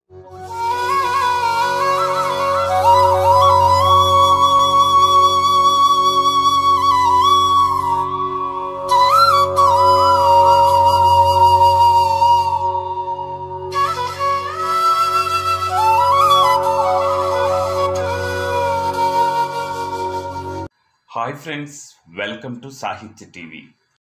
Hi friends welcome to Sahithya TV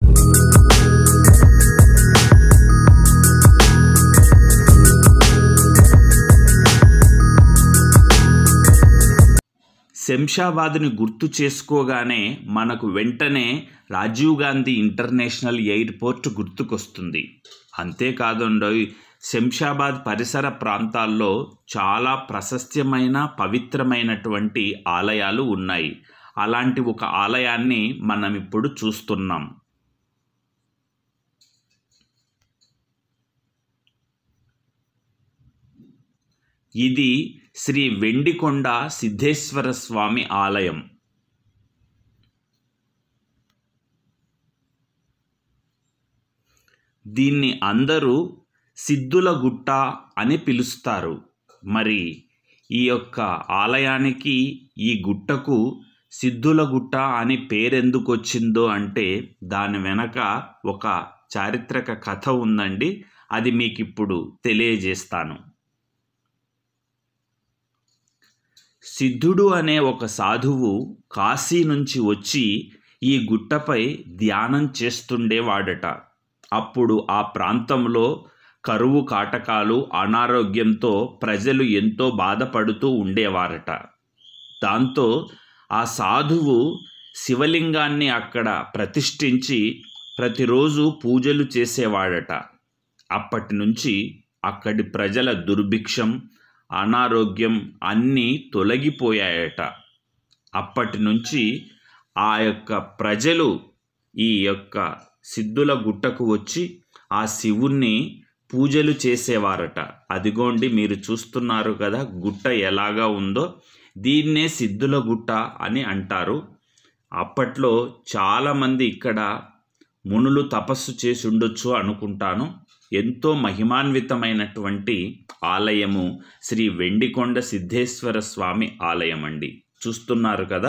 శంషాబాద్ని గుర్తు చేసుకోగానే మనకు వెంటనే రాజీవ్ గాంధీ ఇంటర్నేషనల్ ఎయిర్పోర్ట్ గుర్తుకొస్తుంది అంతేకాదండి శంషాబాద్ పరిసర ప్రాంతాల్లో చాలా ప్రశస్త్యమైన పవిత్రమైనటువంటి ఆలయాలు ఉన్నాయి అలాంటి ఒక ఆలయాన్ని మనం ఇప్పుడు చూస్తున్నాం ఇది శ్రీ వెండికొండ సిద్ధేశ్వర స్వామి ఆలయం దీన్ని అందరూ సిద్ధుల గుట్ట అని పిలుస్తారు మరి ఈ యొక్క ఆలయానికి ఈ గుట్టకు సిద్ధుల గుట్ట అని పేరెందుకు వచ్చిందో అంటే దాని వెనక ఒక చారిత్రక కథ ఉందండి అది మీకు ఇప్పుడు తెలియజేస్తాను సిద్ధుడు అనే ఒక సాధువు కాశీ నుంచి వచ్చి ఈ గుట్టపై ధ్యానం చేస్తుండేవాడట అప్పుడు ఆ ప్రాంతంలో కరువు కాటకాలు అనారోగ్యంతో ప్రజలు ఎంతో బాధపడుతూ ఉండేవారట దాంతో ఆ సాధువు శివలింగాన్ని అక్కడ ప్రతిష్ఠించి ప్రతిరోజు పూజలు చేసేవాడట అప్పటి నుంచి అక్కడి ప్రజల దుర్భిక్షం అనారోగ్యం అన్నీ తొలగిపోయాయట అప్పటి నుంచి ఆ యొక్క ప్రజలు ఈ యొక్క సిద్ధుల గుట్టకు వచ్చి ఆ శివుణ్ణి పూజలు చేసేవారట అదిగోండి మీరు చూస్తున్నారు కదా గుట్ట ఎలాగా ఉందో దీన్నే సిద్ధుల గుట్ట అని అంటారు అప్పట్లో చాలామంది ఇక్కడ మునులు తపస్సు చేసి ఉండొచ్చు అనుకుంటాను ఎంతో మహిమాన్వితమైనటువంటి ఆలయము శ్రీ వెండికొండ సిద్ధేశ్వర స్వామి ఆలయం అండి చూస్తున్నారు కదా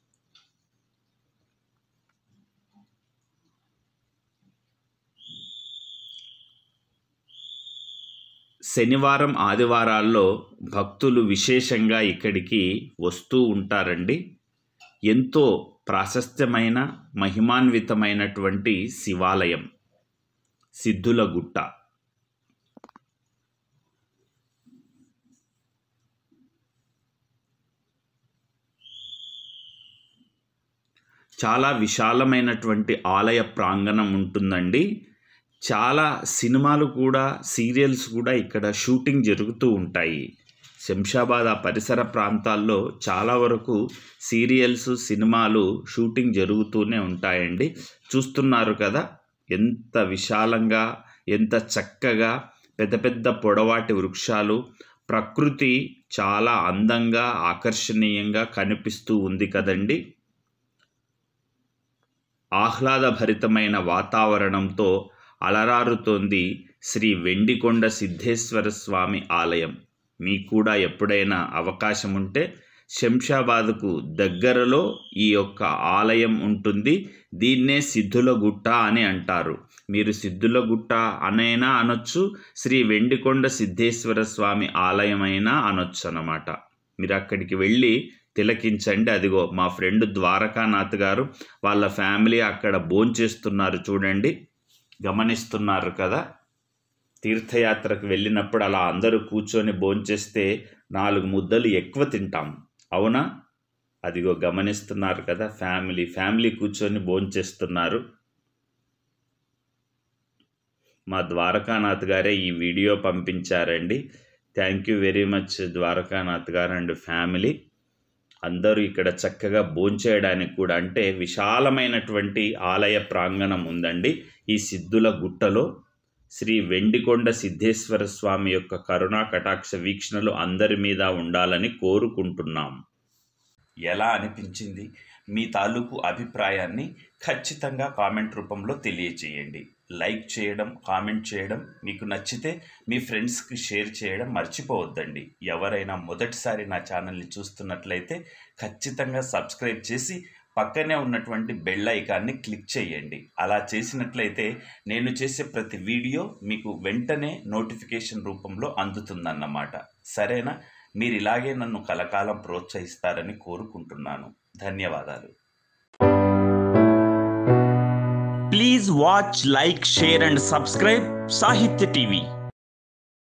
శనివారం ఆదివారాల్లో భక్తులు విశేషంగా ఇక్కడికి వస్తూ ఉంటారండి ఎంతో ప్రాశస్త్యమైన మహిమాన్వితమైనటువంటి శివాలయం సిద్ధుల గుట్ట చాలా విశాలమైనటువంటి ఆలయ ప్రాంగణం ఉంటుందండి చాలా సినిమాలు కూడా సీరియల్స్ కూడా ఇక్కడ షూటింగ్ జరుగుతూ ఉంటాయి శంషాబాద్ ఆ పరిసర ప్రాంతాల్లో చాలా వరకు సీరియల్స్ సినిమాలు షూటింగ్ జరుగుతూనే ఉంటాయండి చూస్తున్నారు కదా ఎంత విశాలంగా ఎంత చక్కగా పెద్ద పెద్ద పొడవాటి వృక్షాలు ప్రకృతి చాలా అందంగా ఆకర్షణీయంగా కనిపిస్తూ ఉంది కదండి ఆహ్లాదభరితమైన వాతావరణంతో అలరారుతోంది శ్రీ వెండికొండ సిద్ధేశ్వర స్వామి ఆలయం మీకు కూడా ఎప్పుడైనా అవకాశం ఉంటే శంషాబాద్కు దగ్గరలో ఈ యొక్క ఆలయం ఉంటుంది దీన్నే సిద్ధుల గుట్ట అని అంటారు మీరు సిద్ధుల గుట్ట అనైనా అనొచ్చు శ్రీ వెండికొండ సిద్ధేశ్వర స్వామి ఆలయమైనా అనొచ్చు అన్నమాట మీరు అక్కడికి వెళ్ళి తిలకించండి అదిగో మా ఫ్రెండ్ ద్వారకానాథ్ గారు వాళ్ళ ఫ్యామిలీ అక్కడ భోంచేస్తున్నారు చూడండి గమనిస్తున్నారు కదా తీర్థయాత్రకు వెళ్ళినప్పుడు అలా అందరూ కూర్చొని భోంచేస్తే నాలుగు ముద్దలు ఎక్కువ తింటాం అవునా అదిగో గమనిస్తున్నారు కదా ఫ్యామిలీ ఫ్యామిలీ కూర్చొని భోంచేస్తున్నారు మా ద్వారకానాథ్ గారే ఈ వీడియో పంపించారండి thank you very much Dwarakanath garu and family అందరూ ఇక్కడ చక్కగా భోంచేయడానికి కూడా అంటే విశాలమైనటువంటి ఆలయ ప్రాంగణం ఉందండి ఈ సిద్ధుల గుట్టలో శ్రీ వెండికొండ సిద్ధేశ్వర స్వామి యొక్క కరుణా కటాక్ష వీక్షణలు అందరి మీద ఉండాలని కోరుకుంటున్నాం ఎలా అనిపించింది మీ తాలూకు అభిప్రాయాన్ని ఖచ్చితంగా కామెంట్ రూపంలో తెలియచేయండి లైక్ చేయడం కామెంట్ చేయడం మీకు నచ్చితే మీ ఫ్రెండ్స్కి షేర్ చేయడం మర్చిపోవద్దండి ఎవరైనా మొదటిసారి నా ఛానల్ని చూస్తున్నట్లయితే ఖచ్చితంగా సబ్స్క్రైబ్ చేసి పక్కనే ఉన్నటువంటి బెల్ ఐకాన్ని క్లిక్ చేయండి అలా చేసినట్లయితే నేను చేసే ప్రతి వీడియో మీకు వెంటనే నోటిఫికేషన్ రూపంలో అందుతుందన్నమాట సరేనా మీరు ఇలాగే నన్ను కలకాలం ప్రోత్సహిస్తారని కోరుకుంటున్నాను ధన్యవాదాలు Please watch, like, share, and subscribe Sahitya TV.